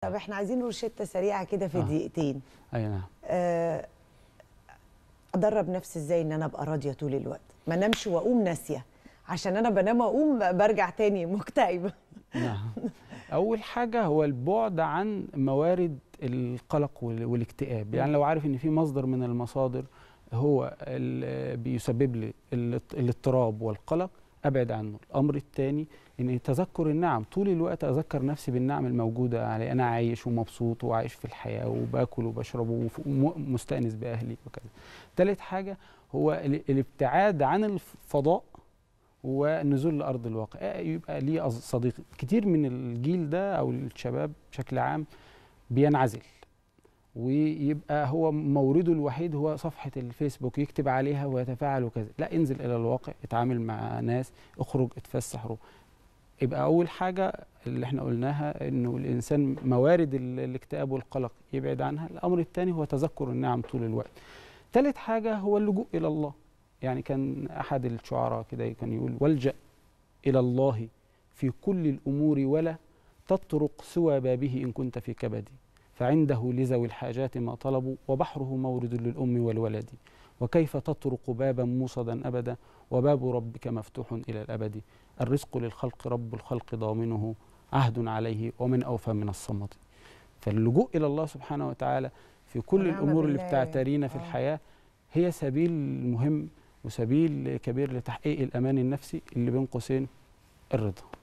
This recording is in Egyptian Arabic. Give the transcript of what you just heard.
طب احنا عايزين روشته سريعه كده في آه. دقيقتين اي نعم آه، ادرب نفسي ازاي ان انا ابقى راضيه طول الوقت ما انامش واقوم ناسيه عشان انا بنام واقوم برجع تاني مكتئبه نعم اول حاجه هو البعد عن موارد القلق وال- والاكتئاب يعني لو عارف ان في مصدر من المصادر هو ال- بيسبب لي الاض- الاضطراب والقلق ابعد عنه الامر الثاني ان تذكر النعم طول الوقت اذكر نفسي بالنعم الموجوده علي انا عايش ومبسوط وعايش في الحياه وباكل وبشرب وف- ومستانس باهلي وكذا ثالث حاجه هو ال- الابتعاد عن الفضاء والنزول لارض الواقع آه، يبقى ليه أص- صديق كتير من الجيل ده او الشباب بشكل عام بينعزل ويبقى هو مورده الوحيد هو صفحة الفيسبوك يكتب عليها ويتفاعل وكذا لا انزل إلى الواقع اتعامل مع ناس اخرج اتفسح روح يبقى أول حاجة اللي احنا قلناها إنه الإنسان موارد ال- الاكتئاب والقلق يبعد عنها الأمر الثاني هو تذكر النعم طول الوقت ثالث حاجة هو اللجوء إلى الله يعني كان أحد الشعراء كده كان يقول والجأ إلى الله في كل الأمور ولا تطرق سوى بابه إن كنت في كبدي فعنده لذوي الحاجات ما طلبوا وبحره مورد للأم والولد وكيف تطرق بابا موصدا أبدا وباب ربك مفتوح إلى الأبد الرزق للخلق رب الخلق ضامنه عهد عليه ومن أوفى من الصمد فاللجوء إلى الله سبحانه وتعالى في كل ونعم الأمور اللي بالله. بتعترينا في آه. الحياة هي سبيل مهم وسبيل كبير لتحقيق الأمان النفسي اللي بين قوسين الرضا